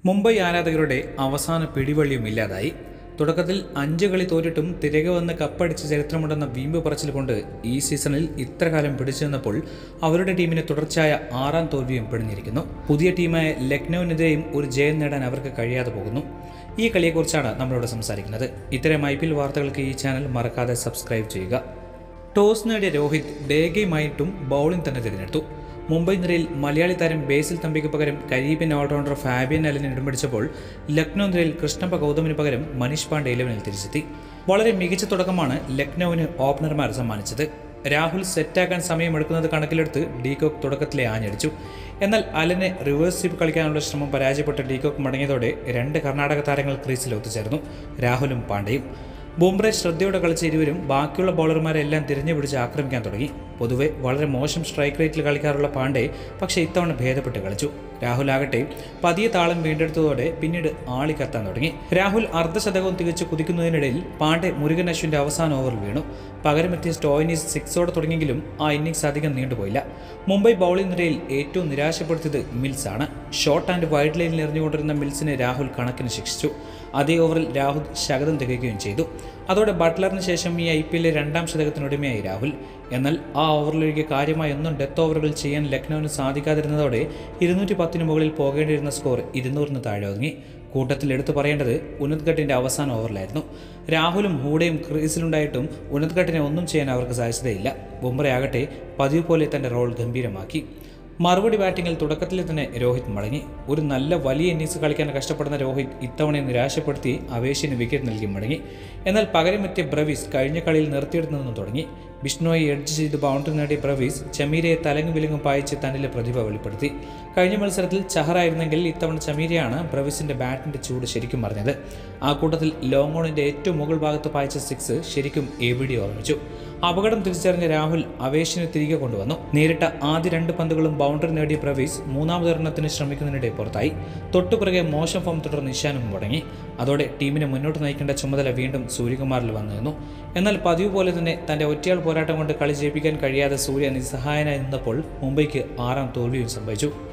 മുംബൈ ആരാധകരുടെ അവസാന പിടിവള്ളിയും ഇല്ലാതായി തുടക്കത്തിൽ അഞ്ച് കളി തോറ്റിട്ടും തിരികെ വന്ന് കപ്പടിച്ച ചരിത്രമുണ്ടെന്ന വീമ്പ് പറച്ചിൽ കൊണ്ട് ഈ സീസണിൽ ഇത്രകാലം പിടിച്ചു നിന്നപ്പോൾ അവരുടെ ടീമിന് തുടർച്ചയായ ആറാം തോൽവിയും പിടിഞ്ഞിരിക്കുന്നു പുതിയ ടീമായ ലക്നൌവിനെതിരെയും ഒരു ജയം നേടാൻ അവർക്ക് കഴിയാതെ പോകുന്നു ഈ കളിയെക്കുറിച്ചാണ് നമ്മളിവിടെ സംസാരിക്കുന്നത് ഇത്തരം ഐ പി എൽ വാർത്തകൾക്ക് ഈ ചാനൽ മറക്കാതെ സബ്സ്ക്രൈബ് ചെയ്യുക ടോസ് നേടിയ രോഹിത് ഡേ ഗെയിമായിട്ടും ബൗളിംഗ് തന്നെ തിരഞ്ഞെടുത്തു മുംബൈ നിരയിൽ മലയാളി താരം ബേസിൽ തമ്പിക്ക് പകരം കരീബിയൻ ഓൾറൗണ്ടർ ഫാബിയൻ അലിനെ ഇടം പിടിച്ചപ്പോൾ ലക്നൗ നിരയിൽ കൃഷ്ണപ്പ ഗൗതമിന് പകരം മനീഷ് പാണ്ഡെ ഇലവനിൽ തിരിച്ചെത്തി വളരെ മികച്ച തുടക്കമാണ് ലക്നൌവിന് ഓപ്പണർമാർ സമ്മാനിച്ചത് രാഹുൽ സെറ്റാക്കാൻ സമയമെടുക്കുന്നത് കണക്കിലെടുത്ത് ഡീകോക്ക് തുടക്കത്തിലെ ആഞ്ഞടിച്ചു എന്നാൽ അലനെ റിവേഴ്സ് സ്വീപ്പ് കളിക്കാനുള്ള ശ്രമം പരാജയപ്പെട്ട ഡീകോക്ക് മടങ്ങിയതോടെ രണ്ട് കർണാടക താരങ്ങൾ ക്രീസിൽ ഒത്തുചേർന്നു രാഹുലും പാണ്ഡെയും ബുംറെ ശ്രദ്ധയോടെ കളിച്ച ഇരുവരും ബാക്കിയുള്ള ബൗളർമാരെല്ലാം തിരിഞ്ഞു പിടിച്ച് ആക്രമിക്കാൻ തുടങ്ങി പൊതുവെ വളരെ മോശം സ്ട്രൈക്ക് റേറ്റിൽ കളിക്കാറുള്ള പാണ്ഡെ പക്ഷേ ഇത്തവണ ഭേദപ്പെട്ട് കളിച്ചു രാഹുൽ ആകട്ടെ പതിയെ താളം വീണ്ടെടുത്തതോടെ പിന്നീട് ആളി കത്താൻ തുടങ്ങി രാഹുൽ അർദ്ധശതകവും തികച്ചു കുതിക്കുന്നതിനിടയിൽ പാണ്ഡെ മുരുകൻ അശ്വിന്റെ അവസാന ഓവറിൽ വീണു പകരമെത്തിയ സ്റ്റോയിനീസ് സിക്സോടെ തുടങ്ങിയെങ്കിലും ആ ഇന്നിംഗ്സ് അധികം നീണ്ടുപോയില്ല മുംബൈ ബൗളിംഗ് നിരയിൽ ഏറ്റവും നിരാശപ്പെടുത്തിയത് മിൽസ് ആണ് ഷോർട്ട് ആൻഡ് വൈഡ് ലൈനിൽ എറിഞ്ഞുകൊണ്ടിരുന്ന മിൽസിനെ രാഹുൽ കണക്കിന് ശിക്ഷിച്ചു അതേ ഓവറിൽ രാഹുൽ ശതകം തികയ്ക്കുകയും ചെയ്തു അതോടെ ബട്ട്ലറിന് ശേഷം ഈ ഐ പി എല്ലിലെ രണ്ടാം ശതകത്തിനുടമയായി രാഹുൽ എന്നാൽ ആ ഓവറിലൊഴികെ കാര്യമായി ഒന്നും ഡെത്ത് ഓവറുകൾ ചെയ്യാൻ ലക്നൌവിന് സാധിക്കാതിരുന്നതോടെ ഇരുന്നൂറ്റി പത്തിന് മുകളിൽ പോകേണ്ടിയിരുന്ന സ്കോർ ഇരുന്നൂറിന് താഴെ ഒതുങ്ങി കൂട്ടത്തിൽ എടുത്തു പറയേണ്ടത് ഉനത്ഘട്ടിൻ്റെ അവസാന ഓവറിലായിരുന്നു രാഹുലും ഹൂഡയും ക്രീസിലുണ്ടായിട്ടും ഉനത്ഘട്ടിനെ ഒന്നും ചെയ്യാൻ അവർക്ക് സാധിച്ചതേയില്ല ബുംറയാകട്ടെ പതിവ് പോലെ തൻ്റെ റോൾ ഗംഭീരമാക്കി മറുപടി ബാറ്റിംഗിൽ തുടക്കത്തിൽ തന്നെ രോഹിത് മടങ്ങി ഒരു നല്ല വലിയ ഇന്നിങ്സ് കളിക്കാൻ കഷ്ടപ്പെടുന്ന രോഹിത് ഇത്തവണ നിരാശപ്പെടുത്തി അവേശിന് വിക്കറ്റ് നൽകി മടങ്ങി എന്നാൽ പകരമെത്തിയ ബ്രവീസ് കഴിഞ്ഞ കളിയിൽ നിർത്തിയെടുത്തു തുടങ്ങി ബിഷ്ണോയെ എഡ്ജ് ചെയ്ത് ബൗണ്ടറി നേടിയ ബ്രവീസ് ചമീരയെ തലങ്ങും വിലങ്ങും പായിച്ച് തന്നിലെ പ്രതിഭ വെളിപ്പെടുത്തി കഴിഞ്ഞ മത്സരത്തിൽ ചഹറായിരുന്നെങ്കിൽ ഇത്തവണ ചമീരയാണ് ബ്രവീസിന്റെ ബാറ്റിന്റെ ചൂട് ശരിക്കും അറിഞ്ഞത് ആ കൂട്ടത്തിൽ ലോങ് ഓണിന്റെ ഏറ്റവും മുകൾ ഭാഗത്ത് പായിച്ച സിക്സ് ശരിക്കും എവിടെ ഓർമ്മിച്ചു അപകടം തിരിച്ചറിഞ്ഞ രാഹുൽ അവേശിനെ തിരികെ കൊണ്ടുവന്നു നേരിട്ട ആദ്യ രണ്ട് പന്തുകളും ബൗണ്ടറി നേടിയ പ്രവീസ് മൂന്നാമതൊരെണ്ണത്തിന് ശ്രമിക്കുന്നതിനിടെ പുറത്തായി തൊട്ടുപിറകെ മോശം ഫോം തുടർന്ന് ഇഷാനും മുടങ്ങി അതോടെ ടീമിനെ മുന്നോട്ട് നയിക്കേണ്ട ചുമതല വീണ്ടും സൂര്യകുമാറിൽ വന്നു നിന്നു എന്നാൽ പതിവ് പോലെ തന്നെ തന്റെ ഒറ്റയാൾ പോരാട്ടം കൊണ്ട് കളി ജയിപ്പിക്കാൻ കഴിയാതെ സൂര്യ നിസ്സഹായനായി നിന്നപ്പോൾ മുംബൈക്ക് ആറാം തോൽവിയും സംഭവിച്ചു